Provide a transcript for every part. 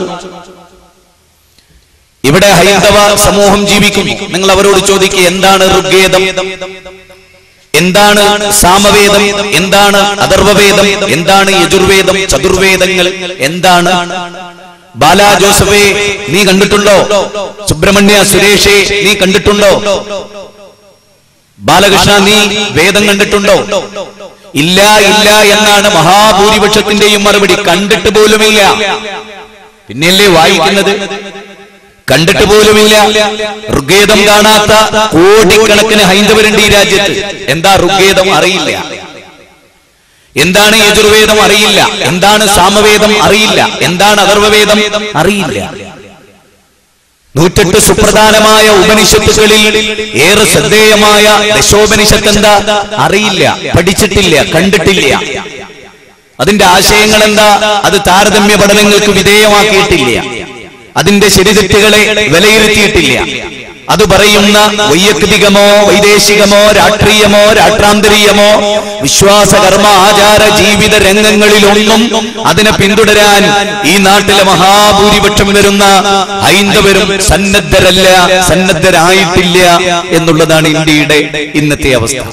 ഇവിടെ ഹൈന്ദവ സമൂഹം ജീവിക്കുന്നു നിങ്ങൾ അവരോട് ചോദിക്കുക എന്താണ് ഋഗ്വേദം എന്താണ് സാമവേദം എന്താണ് അഥർവവേദം എന്താണ് യജുർവേദം ചതുർവേദങ്ങൾ എന്താണ് ബാലാ ജോസഫേ നീ കണ്ടിട്ടുണ്ടോ സുബ്രഹ്മണ്യ സുരേഷേ നീ കണ്ടിട്ടുണ്ടോ ബാലകൃഷ്ണ നീ വേദം കണ്ടിട്ടുണ്ടോ ഇല്ല ഇല്ല എന്നാണ് മഹാഭൂരിപക്ഷത്തിന്റെയും മറുപടി കണ്ടിട്ട് പോലുമില്ല പിന്നെയല്ലേ വായിക്കുന്നത് കണ്ടിട്ട് പോലുമില്ല ഋഗ്വേദം കാണാത്ത കോടിക്കണക്കിന് ഹൈന്ദവരുണ്ട് ഈ രാജ്യത്ത് എന്താ ഋഗ്വേദം അറിയില്ല എന്താണ് യജുർവേദം അറിയില്ല എന്താണ് സാമവേദം അറിയില്ല എന്താണ് അഥർവവേദം അറിയില്ല നൂറ്റെട്ട് സുപ്രധാനമായ ഉപനിഷത്തുകളിൽ ഏറെ ശ്രദ്ധേയമായ ദശോപനിഷത്ത് എന്താ അറിയില്ല പഠിച്ചിട്ടില്ല കണ്ടിട്ടില്ല അതിന്റെ ആശയങ്ങൾ എന്താ അത് താരതമ്യ പഠനങ്ങൾക്ക് വിധേയമാക്കിയിട്ടില്ല അതിന്റെ ശരിതെറ്റുകളെ വിലയിരുത്തിയിട്ടില്ല അത് പറയുന്ന വൈയക്തികമോ വൈദേശികമോ രാഷ്ട്രീയമോ രാഷ്ട്രാന്തരീയമോ വിശ്വാസ കർമ്മ ആചാര ജീവിത രംഗങ്ങളിലൊന്നും അതിനെ പിന്തുടരാൻ ഈ നാട്ടിലെ മഹാഭൂരിപക്ഷം വരുന്ന ഹൈന്ദവരും സന്നദ്ധരല്ല സന്നദ്ധരായിട്ടില്ല എന്നുള്ളതാണ് ഇന്ത്യയുടെ ഇന്നത്തെ അവസ്ഥ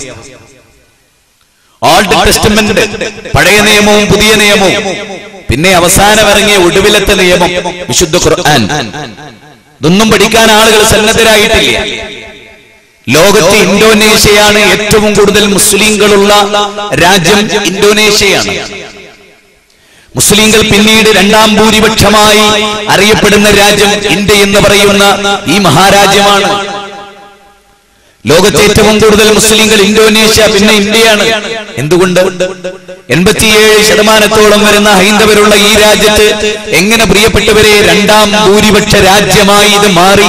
ഓൾഡ് ടെസ്റ്റമെന്റ് പഴയ നിയമവും പുതിയ നിയമവും പിന്നെ അവസാനം ഇറങ്ങിയ ഒടുവിലത്തെ നിയമം വിശുദ്ധ ഖുർആൻ ഇതൊന്നും പഠിക്കാൻ ആളുകൾ സന്നദ്ധരായിട്ടില്ല ലോകത്ത് ഇന്തോനേഷ്യയാണ് ഏറ്റവും കൂടുതൽ മുസ്ലിങ്ങളുള്ള രാജ്യം ഇന്തോനേഷ്യയാണ് മുസ്ലിങ്ങൾ പിന്നീട് രണ്ടാം ഭൂരിപക്ഷമായി അറിയപ്പെടുന്ന രാജ്യം ഇന്ത്യ എന്ന് പറയുന്ന ഈ മഹാരാജ്യമാണ് ലോകത്തെ ഏറ്റവും കൂടുതൽ മുസ്ലിങ്ങൾ ഇന്തോനേഷ്യ പിന്നെ ഇന്ത്യയാണ് എന്തുകൊണ്ട് എൺപത്തിയേഴ് ശതമാനത്തോളം വരുന്ന ഹൈന്ദവരുള്ള ഈ രാജ്യത്ത് എങ്ങനെ പ്രിയപ്പെട്ടവരെ രണ്ടാം ഭൂരിപക്ഷ രാജ്യമായി ഇത് മാറി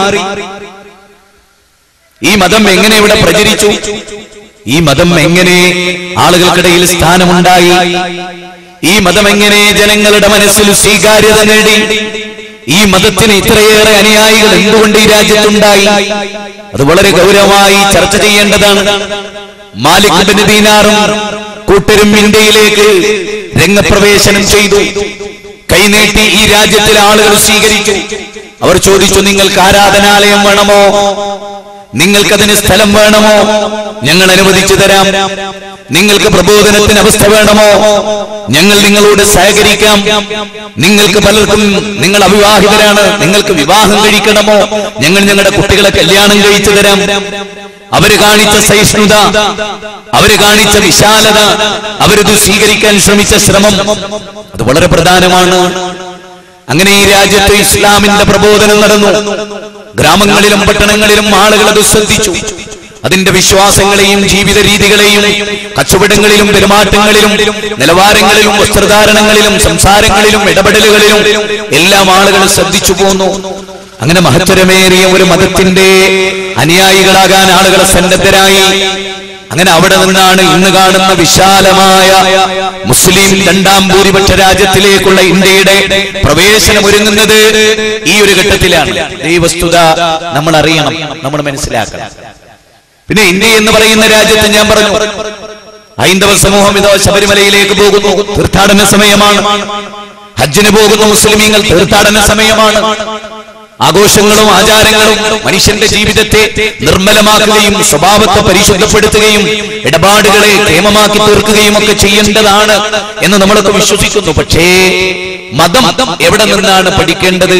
ഈ മതം എങ്ങനെ ഇവിടെ പ്രചരിച്ചു ഈ മതം എങ്ങനെ ആളുകൾക്കിടയിൽ സ്ഥാനമുണ്ടായി ഈ മതം എങ്ങനെ ജനങ്ങളുടെ മനസ്സിൽ സ്വീകാര്യത നേടി ഈ മതത്തിന് ഇത്രയേറെ അനുയായികൾ എന്തുകൊണ്ട് ഈ രാജ്യത്തുണ്ടായി അത് വളരെ ഗൗരവമായി ചർച്ച ചെയ്യേണ്ടതാണ് മാലിക് ബിൻ ദീനാറും കൂട്ടരും ഇന്ത്യയിലേക്ക് രംഗപ്രവേശനം ചെയ്തു കൈനീട്ടി ഈ രാജ്യത്തിലെ ആളുകൾ സ്വീകരിച്ചു അവർ ചോദിച്ചു നിങ്ങൾക്ക് ആരാധനാലയം വേണമോ നിങ്ങൾക്കതിന് സ്ഥലം വേണമോ ഞങ്ങൾ അനുവദിച്ചു തരാം നിങ്ങൾക്ക് പ്രബോധനത്തിന് അവസ്ഥ വേണമോ ഞങ്ങൾ നിങ്ങളോട് സഹകരിക്കാം നിങ്ങൾക്ക് പലർക്കും നിങ്ങൾ അവിവാഹിതരാണ് നിങ്ങൾക്ക് വിവാഹം കഴിക്കണമോ ഞങ്ങൾ ഞങ്ങളുടെ കുട്ടികളെ കല്യാണം കഴിച്ചു തരാം അവര് കാണിച്ച സഹിഷ്ണുത അവര് കാണിച്ച വിശാലത അവരിത് സ്വീകരിക്കാൻ ശ്രമിച്ച ശ്രമം അത് വളരെ പ്രധാനമാണ് അങ്ങനെ ഈ രാജ്യത്ത് ഇസ്ലാമിന്റെ പ്രബോധനം നടന്നു ഗ്രാമങ്ങളിലും പട്ടണങ്ങളിലും ആളുകൾ അത് ശ്രദ്ധിച്ചു അതിന്റെ വിശ്വാസങ്ങളെയും ജീവിത രീതികളെയും കച്ചവടങ്ങളിലും പെരുമാറ്റങ്ങളിലും നിലവാരങ്ങളിലും വസ്ത്രധാരണങ്ങളിലും സംസാരങ്ങളിലും ഇടപെടലുകളിലും എല്ലാം ആളുകൾ ശ്രദ്ധിച്ചു പോന്നു അങ്ങനെ മഹത്തരമേറിയ ഒരു മതത്തിന്റെ അനുയായികളാകാൻ ആളുകൾ സന്നദ്ധരായി അങ്ങനെ അവിടെ നിന്നാണ് ഇന്ന് കാണുന്ന വിശാലമായ മുസ്ലിം രണ്ടാം ഭൂരിപക്ഷ രാജ്യത്തിലേക്കുള്ള ഇന്ത്യയുടെ പ്രവേശനം ഒരുങ്ങുന്നത് ഈ ഒരു ഘട്ടത്തിലാണ് ഈ വസ്തുത നമ്മൾ അറിയണം നമ്മൾ മനസ്സിലാക്കണം പിന്നെ ഇന്ത്യ എന്ന് പറയുന്ന രാജ്യത്ത് ഞാൻ പറഞ്ഞു ഹൈന്ദവ സമൂഹം ഇതോ ശബരിമലയിലേക്ക് പോകുന്നു തീർത്ഥാടന സമയമാണ് ഹജ്ജിന് പോകുന്ന മുസ്ലിമീങ്ങൾ തീർത്ഥാടന സമയമാണ് ആഘോഷങ്ങളും ആചാരങ്ങളും മനുഷ്യന്റെ ജീവിതത്തെ നിർമ്മലമാക്കുകയും സ്വഭാവത്തെ പരിശുദ്ധപ്പെടുത്തുകയും ഇടപാടുകളെ ക്ഷേമമാക്കി തീർക്കുകയും ഒക്കെ ചെയ്യേണ്ടതാണ് എന്ന് നമ്മളൊക്കെ വിശ്വസിക്കുന്നു പക്ഷേ മതം എവിടെ നിന്നാണ് പഠിക്കേണ്ടത്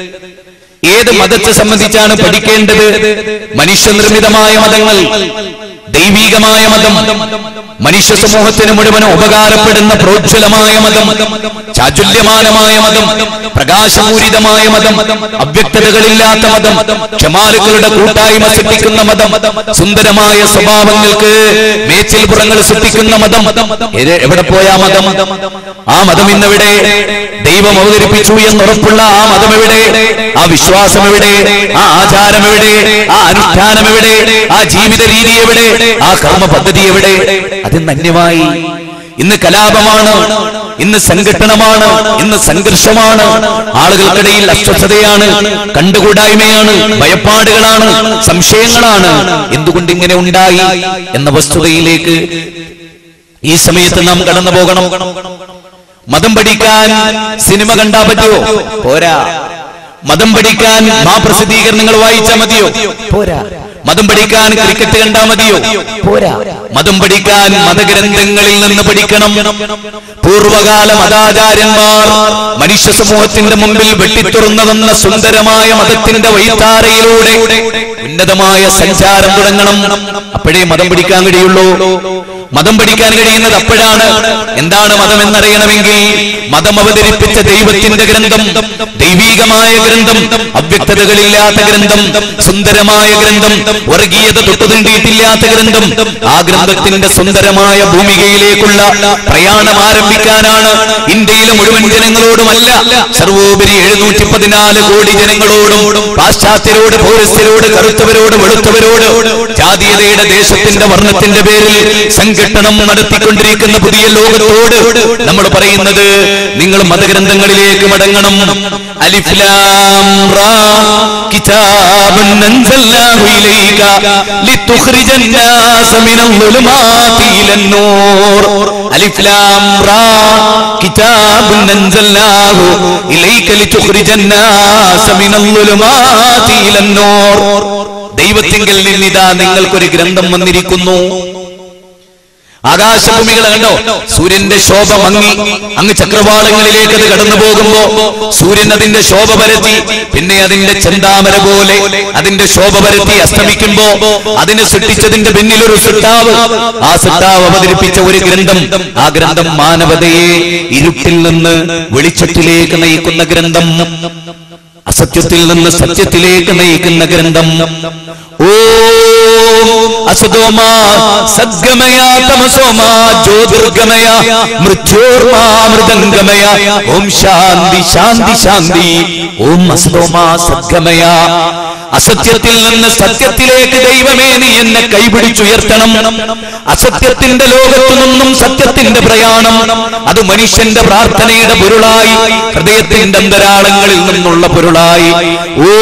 ഏത് മതത്തെ സംബന്ധിച്ചാണ് പഠിക്കേണ്ടത് മനുഷ്യനിർമ്മിതമായ മതങ്ങൾ ദൈവീകമായ മതം മനുഷ്യ സമൂഹത്തിന് മുഴുവൻ ഉപകാരപ്പെടുന്ന പ്രോജ്വലമായ മതം ചാചുല്യമാനമായ മതം പ്രകാശപൂരിതമായ മതം അവ്യക്തതകളില്ലാത്ത മതം ക്ഷമാലുക്കളുടെ കൂട്ടായ്മ സൃഷ്ടിക്കുന്ന മതം സുന്ദരമായ സ്വഭാവങ്ങൾക്ക് മേച്ചിൽപുറങ്ങൾ സൃഷ്ടിക്കുന്ന മതം ഇത് എവിടെ പോയ ആ മതം ആ മതം ഇന്നെവിടെ ദൈവം അവതരിപ്പിച്ചു എന്നുറപ്പുള്ള ആ മതം എവിടെ ആ വിശ്വാസം എവിടെ ആ ആചാരം എവിടെ ആ അനുഷ്ഠാനം എവിടെ ആ ജീവിത രീതി എവിടെ ആ കർമ്മ പദ്ധതി എവിടെ അതിന് അന്യമായി ഇന്ന് കലാപമാണ് ഇന്ന് സംഘട്ടനമാണ് ഇന്ന് സംഘർഷമാണ് ആളുകൾക്കിടയിൽ അസ്വസ്ഥതയാണ് കണ്ടുകൂടായ്മയാണ് ഭയപ്പാടുകളാണ് സംശയങ്ങളാണ് എന്തുകൊണ്ട് ഇങ്ങനെ ഉണ്ടായി എന്ന വസ്തുതയിലേക്ക് ഈ സമയത്ത് നാം കടന്നു പോകണം മതം പഠിക്കാൻ സിനിമ കണ്ടാ പറ്റുമോ പോരാ മതം പഠിക്കാൻ മാ പ്രസിദ്ധീകരണങ്ങൾ വായിച്ചാ മതിയോ പോരാ മതം പഠിക്കാൻ ക്രിക്കറ്റ് കണ്ടാ മതിയോ പോരാ മതം പഠിക്കാൻ മതഗ്രന്ഥങ്ങളിൽ നിന്ന് പഠിക്കണം പൂർവകാല മതാചാര്യന്മാർ മനുഷ്യ സമൂഹത്തിന്റെ മുമ്പിൽ വെട്ടിത്തുറന്നതെന്ന സുന്ദരമായ മതത്തിന്റെ വൈത്താരയിലൂടെ ഉന്നതമായ സഞ്ചാരം തുടങ്ങണം അപ്പോഴേ മതം പഠിക്കാൻ കഴിയുള്ളൂ മതം പഠിക്കാൻ കഴിയുന്നത് അപ്പോഴാണ് എന്താണ് മതം എന്നറിയണമെങ്കിൽ മതം അവതരിപ്പിച്ച ദൈവത്തിന്റെ ഗ്രന്ഥം ദൈവീകമായ ഗ്രന്ഥം അവ്യക്തതകളില്ലാത്ത ഗ്രന്ഥം സുന്ദരമായ ഗ്രന്ഥം വർഗീയത തൊട്ടുതീണ്ടിയിട്ടില്ലാത്ത ഗ്രന്ഥം ആ ഗ്രന്ഥത്തിന്റെ സുന്ദരമായ ഭൂമികയിലേക്കുള്ള പ്രയാണം ആരംഭിക്കാനാണ് ഇന്ത്യയിലെ മുഴുവൻ ജനങ്ങളോടുമല്ല സർവോപരി എഴുന്നൂറ്റി പതിനാല് കോടി ജനങ്ങളോടും പാശ്ചാത്യരോട് പൗരസ്ത്യരോട് കറുത്തവരോട് വെളുത്തവരോട് ജാതീയതയുടെ ദേശത്തിന്റെ വർണ്ണത്തിന്റെ പേരിൽ സംഘട്ടനം നടത്തിക്കൊണ്ടിരിക്കുന്ന പുതിയ ലോകത്തോട് നമ്മൾ പറയുന്നത് നിങ്ങൾ മതഗ്രന്ഥങ്ങളിലേക്ക് മടങ്ങണം അലിഫ്ലാം റാ കിതാബുൻ അൻസൽനാഹു ഇലൈക ലിതുഖ്രിജൻ നാസ മിനൽ ളുലുമാതി ഇലൻ നൂർ അലിഫ്ലാം റാ കിതാബുൻ അൻസൽനാഹു ഇലൈക ലിതുഖ്രിജൻ നാസ മിനൽ ളുലുമാതി ഇലൻ നൂർ ദൈവത്തിങ്കൽ നിന്നിതാ നിങ്ങൾക്കൊരു ഗ്രന്ഥം വന്നിരിക്കുന്നു ആകാശഭൂമികൾ കണ്ടോ സൂര്യന്റെ ശോഭ മങ്ങി അങ്ങ് ചക്രവാളങ്ങളിലേക്ക് അത് കടന്നു പോകുമ്പോ സൂര്യൻ അതിന്റെ ശോഭ പരത്തി പിന്നെ അതിന്റെ ചെന്താമര പോലെ അതിന്റെ ശോഭ പരത്തി അസ്തമിക്കുമ്പോ അതിനെ സൃഷ്ടിച്ചതിന്റെ പിന്നിൽ ഒരു സിട്ടാവ് ആ സിട്ടാവ് അവതരിപ്പിച്ച ഒരു ഗ്രന്ഥം ആ ഗ്രന്ഥം മാനവതയെ ഇരുട്ടിൽ നിന്ന് വെളിച്ചത്തിലേക്ക് നയിക്കുന്ന ഗ്രന്ഥം അസത്യത്തിൽ നിന്ന് സത്യത്തിലേക്ക് നയിക്കുന്ന ഗ്രന്ഥം ഓ അസതോമാ സദ്ഗമയ തമസോമാ ജ്യോതിർഗമയ മൃത്യോർമാ മൃദംഗമയ ഓം ശാന്തി ശാന്തി ശാന്തി ഓം അസതോമാ സദ്ഗമയ അസത്യത്തിൽ നിന്ന് സത്യത്തിലേക്ക് ദൈവമേ നീ എന്നെ കൈപിടിച്ചുയർത്തണം അസത്യത്തിന്റെ ലോകത്തു നിന്നും സത്യത്തിന്റെ പ്രയാണം അത് മനുഷ്യന്റെ പ്രാർത്ഥനയുടെ പൊരുളായി ഹൃദയത്തിന്റെ അന്തരാളങ്ങളിൽ നിന്നുള്ള പൊരുളായി ഓ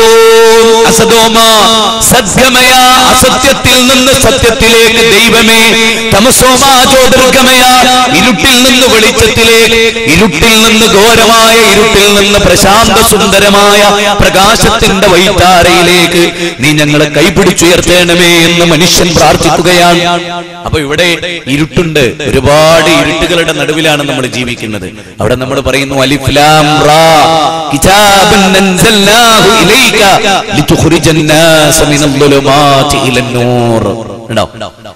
അസതോമ സദ്ഗമയ അസത്യത്തിൽ നിന്ന് സത്യത്തിലേക്ക് ദൈവമേ തമസോമ ജ്യോതിർഗമയ ഇരുട്ടിൽ നിന്ന് വെളിച്ചത്തിലേക്ക് ഇരുട്ടിൽ നിന്ന് ഘോരമായ ഇരുട്ടിൽ നിന്ന് പ്രശാന്ത സുന്ദരമായ പ്രകാശത്തിന്റെ വൈത്താരയിലേക്ക് നീ ഞങ്ങളെ കൈപിടിച്ചുയർത്തേണമേ എന്ന് മനുഷ്യൻ പ്രാർത്ഥിക്കുകയാണ് അപ്പൊ ഇവിടെ ഇരുട്ടുണ്ട് ഒരുപാട് ഇരുട്ടുകളുടെ നടുവിലാണ് നമ്മൾ ജീവിക്കുന്നത് അവിടെ നമ്മൾ പറയുന്നു അലിഫ്ലാം റാ കിതാബൻ അൻസൽനാഹു ഇലൈക ലിതുഖ്രിജൻ നാസ മിനൽ ളുലുമാതി ഇലൻ നൂർ ഉണ്ടോ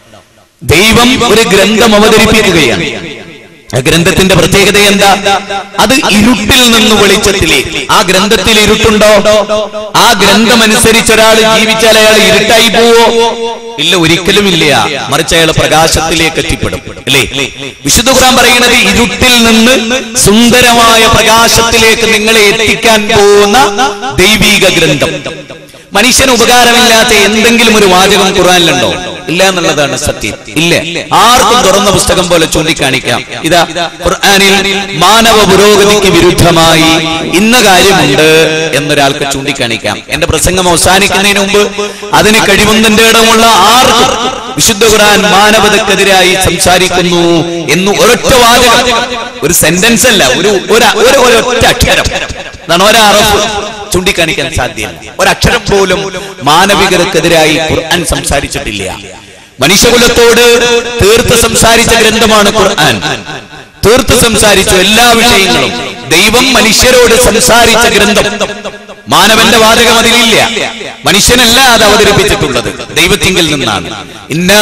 ദൈവം ഒരു ഗ്രന്ഥം അവതരിപ്പിക്കുകയാണ് ആ ഗ്രന്ഥത്തിന്റെ പ്രത്യേകത എന്താ അത് ഇരുട്ടിൽ നിന്ന് വെളിച്ചത്തിലേക്ക് ആ ഗ്രന്ഥത്തിൽ ഇരുട്ടുണ്ടോ ആ ഗ്രന്ഥം അനുസരിച്ച് ഒരാൾ ജീവിച്ചാൽ അയാൾ ഇരുട്ടായി പോവോ ഇല്ല ഒരിക്കലും ഇല്ല മറിച്ച് അയാൾ പ്രകാശത്തിലേക്ക് എത്തിപ്പെടും അല്ലേ വിശുദ്ധ ഖുർആൻ പറയുന്നത് ഇരുട്ടിൽ നിന്ന് സുന്ദരമായ പ്രകാശത്തിലേക്ക് നിങ്ങളെ എത്തിക്കാൻ പോകുന്ന ദൈവീക ഗ്രന്ഥം മനുഷ്യന് ഉപകാരമില്ലാത്ത എന്തെങ്കിലും ഒരു വാചകം ഖുർആനിലുണ്ടോ ഇല്ല എന്നുള്ളതാണ് സത്യം ഇല്ല ആർക്കും തുറന്ന പുസ്തകം പോലെ ചൂണ്ടിക്കാണിക്കാം ഇതാ ഖുർആനിൽ മാനവ പുരോഗതിക്ക് വിരുദ്ധമായി ഇന്ന കാര്യമുണ്ട് എന്നൊരാൾക്ക് ചൂണ്ടിക്കാണിക്കാം എന്റെ പ്രസംഗം അവസാനിക്കുന്നതിന് മുമ്പ് അതിന് കഴിവുന്നതിന്റെ ഇടമുള്ള ആർക്കും വിശുദ്ധ ഖുർആൻ മാനവതക്കെതിരായി സംസാരിക്കുന്നു എന്ന് ഒരൊറ്റ വാചകം ഒരു സെന്റൻസ് അല്ല ഒരു ഒരു- ഒരു ഒരൊറ്റ അക്ഷരം അതാണ് ഒരറഫ് ചൂണ്ടിക്കാണിക്കാൻ സാധ്യമല്ല ഒരക്ഷരം പോലും മാനവികർക്കെതിരായി ഖുർആൻ സംസാരിച്ചിട്ടില്ല മനുഷ്യകുലത്തോട് തീർത്ത് സംസാരിച്ച ഗ്രന്ഥമാണ് ഖുർആൻ തീർത്ത് സംസാരിച്ചു എല്ലാ വിഷയങ്ങളും ദൈവം മനുഷ്യരോട് സംസാരിച്ച ഗ്രന്ഥം മാനവന്റെ വാചകം അതിലില്ല മനുഷ്യനല്ല അത് അവതരിപ്പിച്ചിട്ടുള്ളത് ദൈവത്തിങ്കിൽ നിന്നാണ് ഇന്നാ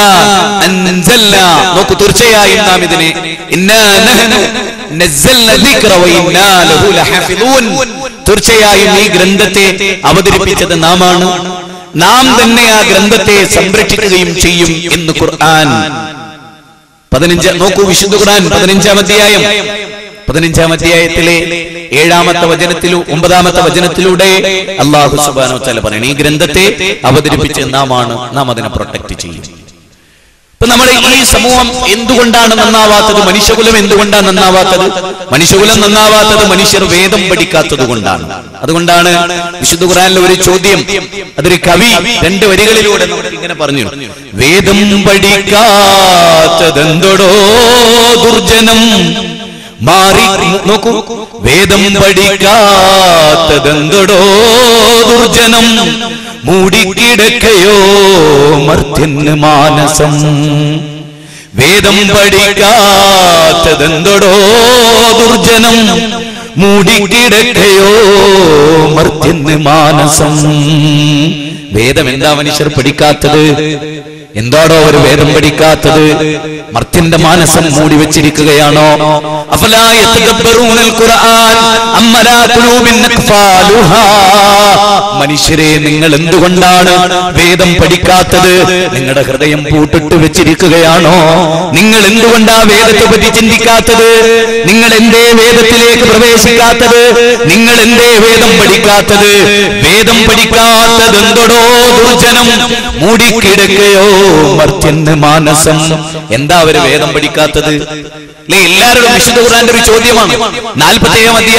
അൻസൽനാ നോക്കൂ തീർച്ചയായും നാം ഇതിനെ ഇന്നാ നഹ്നു നസ്സൽന ദിക്റ വ ഇന്നാ ലഹു ലഹാഫിദൂൻ തീർച്ചയായും ഈ ഗ്രന്ഥത്തെ അവതരിപ്പിച്ചത് നാമാണ് നാം തന്നെ ആ ഗ്രന്ഥത്തെ സംരക്ഷിക്കുകയും ചെയ്യും എന്ന് ഖുർആൻ പതിനഞ്ച് നോക്കൂ വിശുദ്ധ ഖുർആൻ പതിനഞ്ചാം അധ്യായം പതിനഞ്ചാം അധ്യായത്തിലെ ഏഴാമത്തെ വചനത്തിലൂ ഒമ്പതാമത്തെ വചനത്തിലൂടെ അള്ളാഹു സുബാനോ തല പറയണം ഈ ഗ്രന്ഥത്തെ അവതരിപ്പിച്ച് നാമാണ് നാം അതിനെ പ്രൊട്ടക്ട് ചെയ്യും ഇപ്പൊ നമ്മുടെ ഈ സമൂഹം എന്തുകൊണ്ടാണ് നന്നാവാത്തത് മനുഷ്യകുലം എന്തുകൊണ്ടാണ് നന്നാവാത്തത് മനുഷ്യകുലം നന്നാവാത്തത് മനുഷ്യർ വേദം പഠിക്കാത്തത് കൊണ്ടാണ് അതുകൊണ്ടാണ് വിശുദ്ധ ഖുറാനിലെ ഒരു ചോദ്യം അതൊരു കവി രണ്ട് വരികളിലൂടെ നമുക്ക് ഇങ്ങനെ പറഞ്ഞു വേദം പഠിക്കാത്തതെന്തോടോ ദുർജനം മാറി നോക്കൂ വേദം പഠിക്കാത്തതെന്തടോ ദുർജനം മൂടിക്കിടക്കയോ മർത്യന് മാനസം വേദം പഠിക്കാത്തതെന്തടോ ദുർജനം മൂടിക്കിടക്കയോ മർത്യന് മാനസം വേദം എന്താ മനുഷ്യർ പഠിക്കാത്തത് എന്താടോ ഒരു വേദം പഠിക്കാത്തത് മർത്യന്റെ മാനസം മൂടി വെച്ചിരിക്കുകയാണോ അഫലാ യതദബ്ബറൂനൽ ഖുർആൻ അമ്മലാ ഖുലൂബിൻ അക്ഫാലുഹാ മനുഷ്യരെ നിങ്ങൾ എന്തുകൊണ്ടാണ് വേദം പഠിക്കാത്തത് നിങ്ങളുടെ ഹൃദയം പൂട്ടിട്ട് വെച്ചിരിക്കുകയാണോ നിങ്ങൾ എന്തുകൊണ്ടാ വേദത്തെ പറ്റി ചിന്തിക്കാത്തത് നിങ്ങൾ എന്തേ വേദത്തിലേക്ക് പ്രവേശിക്കാത്തത് നിങ്ങൾ എന്തേ വേദം പഠിക്കാത്തത് വേദം പഠിക്കാത്തത് എന്തോടോ ദുർജനം മൂടിക്കിടക്കയോ മർത്യന് മാനസം എന്താ അവര് വേദം പഠിക്കാത്തത് അല്ലെ എല്ലാവരും വിശുദ്ധ ഖുർആന്റെ ഒരു ചോദ്യമാണ് നാൽപ്പത്തേഴാം അധ്യായം